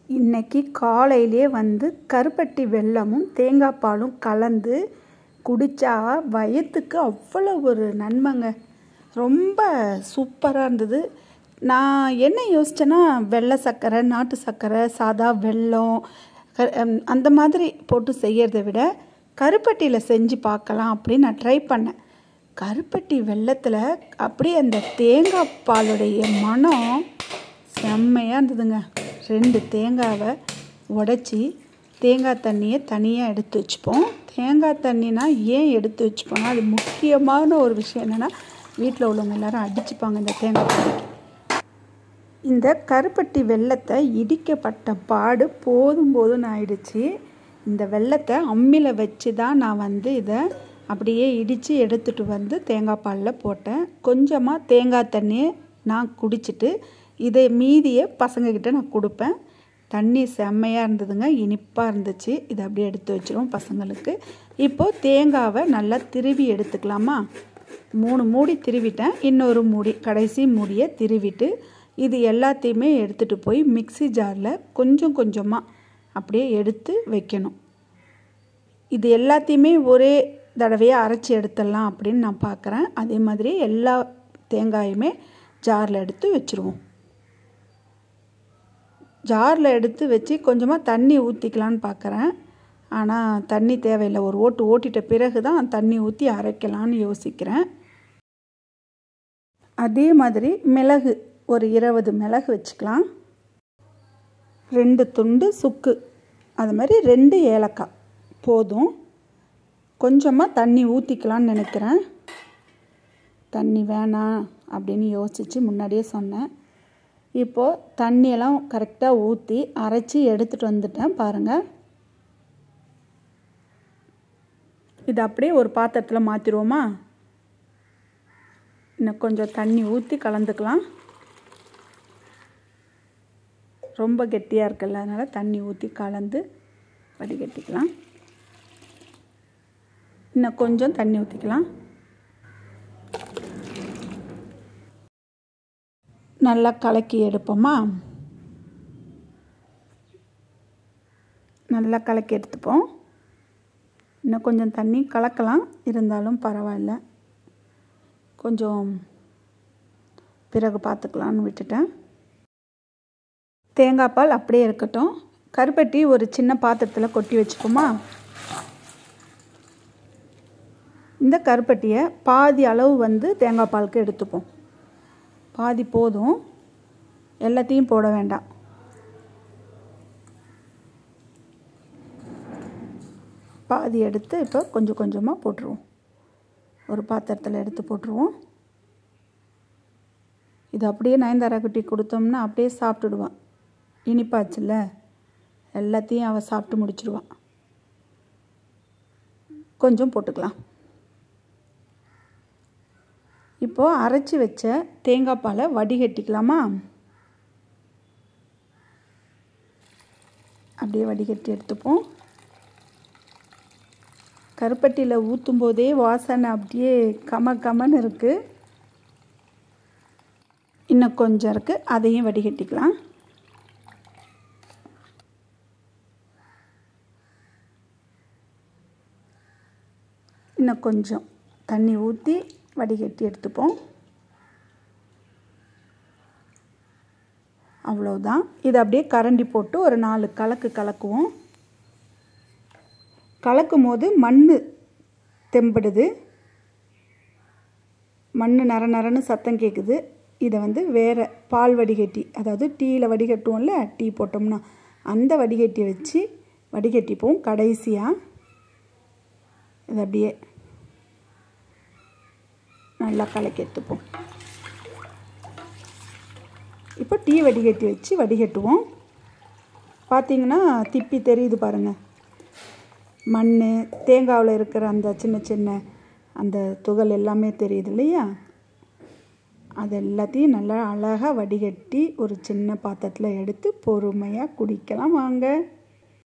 இன்னைக்கு காலையிலே வந்து கருப்பட்டி வெல்லமும் தேங்காய் பாலும் கலந்து குடித்தா வயிற்றுக்கு அவ்வளோ ஒரு நன்மைங்க ரொம்ப சூப்பராக இருந்தது நான் என்ன யோசித்தேன்னா வெள்ளை சர்க்கரை நாட்டு சர்க்கரை சாதா வெல்லம் க- ஹம், அந்த மாதிரி போட்டு செய்கிறத விட கருப்பட்டியில் செஞ்சு பார்க்கலாம் அப்படின்னு நான் ட்ரை பண்ணேன் கருப்பட்டி வெல்லத்தில் அப்படியே அந்த தேங்காய் பாலுடைய மனம் செம்மையாக இருந்ததுங்க ரெண்டு தேங்காவை உடச்சி தேங்காய் தண்ணியை தனியாக எடுத்து வச்சுப்போம் தேங்காய் தண்ணினா ஏன் எடுத்து வச்சுப்போம்னா அது முக்கியமான ஒரு விஷயம் என்னென்னா வீட்டில் உள்ளவங்க எல்லாரும் அடிச்சுப்பாங்க இந்த தேங்காய் தண்ணிக்கு இந்த கருப்பட்டி வெல்லத்தை இடிக்கப்பட்ட பாடு போதும் போதும்னு ஆயிடுச்சு இந்த வெல்லத்தை அம்மியில் வச்சு தான் நான் வந்து இதை அப்படியே இடித்து எடுத்துகிட்டு வந்து தேங்காய் பாலில் போட்டேன் கொஞ்சமாக தேங்காய் தண்ணியை நான் குடிச்சிட்டு இதை மீதியை பசங்கக்கிட்ட நான் கொடுப்பேன் தண்ணி செம்மையாக இருந்ததுங்க இனிப்பாக இருந்துச்சு இதை அப்படியே எடுத்து வச்சிருவோம் பசங்களுக்கு இப்போது தேங்காவை நல்லா திருவி எடுத்துக்கலாமா மூணு மூடி திருவிட்டேன் இன்னொரு மூடி கடைசி மூடியை திருவிட்டு இது எல்லாத்தையுமே எடுத்துகிட்டு போய் மிக்ஸி ஜாரில் கொஞ்சம் கொஞ்சமாக அப்படியே எடுத்து வைக்கணும் இது எல்லாத்தையுமே ஒரே தடவையாக அரைச்சி எடுத்துடலாம் அப்படின்னு நான் பார்க்குறேன் அதே மாதிரி எல்லா தேங்காயுமே ஜாரில் எடுத்து வச்சுருவோம் ஜாரில் எடுத்து வச்சு கொஞ்சமாக தண்ணி ஊற்றிக்கலான்னு பார்க்குறேன் ஆனால் தண்ணி தேவையில்லை ஒரு ஓட்டு ஓட்டிட்ட பிறகு தான் தண்ணி ஊற்றி அரைக்கலான்னு யோசிக்கிறேன் அதே மாதிரி மிளகு ஒரு இருபது மிளகு வச்சுக்கலாம் ரெண்டு துண்டு சுக்கு அது மாதிரி ரெண்டு ஏலக்காய் போதும் கொஞ்சமாக தண்ணி ஊற்றிக்கலான்னு நினைக்கிறேன் தண்ணி வேணாம் அப்படின்னு யோசித்து முன்னாடியே சொன்னேன் இப்போது தண்ணியெல்லாம் கரெக்டாக ஊற்றி அரைச்சி எடுத்துகிட்டு வந்துட்டேன் பாருங்கள் இது அப்படியே ஒரு பாத்திரத்தில் மாற்றிடுவோமா இன்னும் கொஞ்சம் தண்ணி ஊற்றி கலந்துக்கலாம் ரொம்ப கெட்டியாக இருக்குல்ல அதனால் தண்ணி ஊற்றி கலந்து வடிகட்டிக்கலாம் இன்னும் கொஞ்சம் தண்ணி ஊற்றிக்கலாம் நல்லா கலக்கி எடுப்போமா நல்லா கலக்கி எடுத்துப்போம் இன்னும் கொஞ்சம் தண்ணி கலக்கலாம் இருந்தாலும் பரவாயில்ல கொஞ்சம் பிறகு பார்த்துக்கலான்னு விட்டுட்டேன் தேங்காய் பால் அப்படியே இருக்கட்டும் கருப்பட்டி ஒரு சின்ன பாத்திரத்தில் கொட்டி வச்சுப்போமா இந்த கருப்பட்டியை பாதி அளவு வந்து தேங்காய் பாலுக்கு எடுத்துப்போம் பாதி போதும் எல்லாத்தையும் போட வேண்டாம் பாதி எடுத்து இப்போ கொஞ்சம் கொஞ்சமாக போட்டுருவோம் ஒரு பாத்திரத்தில் எடுத்து போட்டுருவோம் இது அப்படியே நயன்தாரா குட்டி கொடுத்தோம்னா அப்படியே சாப்பிட்டுடுவான் இனிப்பாச்சுல்ல எல்லாத்தையும் அவள் சாப்பிட்டு முடிச்சிடுவான் கொஞ்சம் போட்டுக்கலாம் இப்போது அரைச்சி வச்ச தேங்காய் பாலை வடிகட்டிக்கலாமா அப்படியே வடிகட்டி எடுத்துப்போம் கருப்பட்டியில் ஊற்றும் போதே வாசனை அப்படியே கம கமன்னு இருக்குது இன்னும் கொஞ்சம் இருக்குது அதையும் வடிகட்டிக்கலாம் இன்னும் கொஞ்சம் தண்ணி ஊற்றி வடிகட்டி எடுத்துப்போம் அவ்வளோதான் இதை அப்படியே கரண்டி போட்டு ஒரு நாலு கலக்கு கலக்குவோம் கலக்கும் போது மண் தெம்படுது மண் நர நரன்னு சத்தம் கேட்குது இதை வந்து வேறு பால் வடிகட்டி அதாவது டீயில் வடிகட்டுவோம்ல டீ போட்டோம்னா அந்த வடிகட்டியை வச்சு வடிகட்டிப்போம் கடைசியாக இது அப்படியே நல்லா கலக்கி எடுத்துப்போம் இப்போ டீ வடிகட்டி வச்சு வடிகட்டுவோம் பார்த்தீங்கன்னா திப்பி தெரியுது பாருங்கள் மண் தேங்காவில் இருக்கிற அந்த சின்ன சின்ன அந்த துகள் எல்லாமே தெரியுது இல்லையா அது எல்லாத்தையும் நல்லா அழகாக வடிகட்டி ஒரு சின்ன பாத்திரத்தில் எடுத்து பொறுமையாக குடிக்கலாம் வாங்க